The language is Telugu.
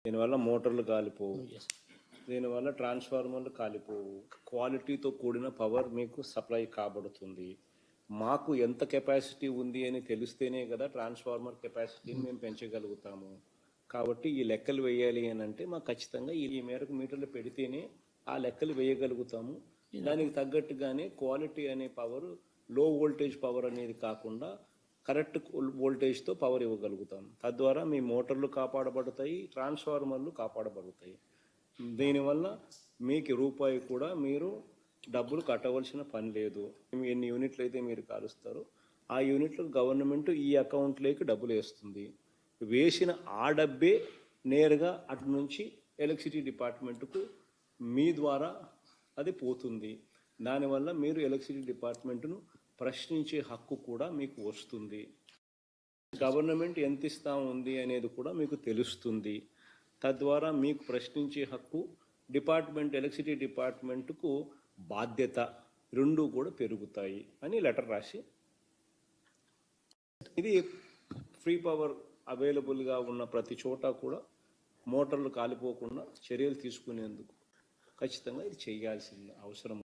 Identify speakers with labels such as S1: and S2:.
S1: దీనివల్ల మోటార్లు కాలిపోవు దీనివల్ల ట్రాన్స్ఫార్మర్లు కాలిపోవు క్వాలిటీతో కూడిన పవర్ మీకు సప్లై కాబడుతుంది మాకు ఎంత కెపాసిటీ ఉంది అని తెలిస్తేనే కదా ట్రాన్స్ఫార్మర్ కెపాసిటీని మేము పెంచగలుగుతాము కాబట్టి ఈ లెక్కలు వేయాలి అని అంటే మాకు ఖచ్చితంగా ఈ మేరకు మీటర్లు పెడితేనే ఆ లెక్కలు వేయగలుగుతాము దానికి తగ్గట్టుగానే క్వాలిటీ అనే పవర్ లో వోల్టేజ్ పవర్ అనేది కాకుండా కరెక్ట్ వోల్టేజ్తో పవర్ ఇవ్వగలుగుతాం తద్వారా మీ మోటార్లు కాపాడబడతాయి ట్రాన్స్ఫార్మర్లు కాపాడబడతాయి దీనివల్ల మీకు రూపాయి కూడా మీరు డబ్బులు కట్టవలసిన పని లేదు మీ ఎన్ని యూనిట్లు అయితే మీరు కాలుస్తారో ఆ యూనిట్లకు గవర్నమెంట్ ఈ అకౌంట్లోకి డబ్బులు వేస్తుంది వేసిన ఆ డబ్బే నేరుగా అటు నుంచి ఎలక్ట్రిసిటీ డిపార్ట్మెంట్కు మీ ద్వారా అది పోతుంది దానివల్ల మీరు ఎలక్ట్రిసిటీ డిపార్ట్మెంట్ను ప్రశ్నించే హక్కు కూడా మీకు వస్తుంది గవర్నమెంట్ ఎంత ఇస్తా ఉంది అనేది కూడా మీకు తెలుస్తుంది తద్వారా మీకు ప్రశ్నించే హక్కు డిపార్ట్మెంట్ ఎలక్ట్రిసిటీ డిపార్ట్మెంట్కు బాధ్యత రెండు కూడా పెరుగుతాయి అని లెటర్ రాసి ఇది ఫ్రీ పవర్ అవైలబుల్గా ఉన్న ప్రతి చోట కూడా మోటార్లు కాలిపోకుండా చర్యలు తీసుకునేందుకు ఖచ్చితంగా ఇది చేయాల్సిన అవసరం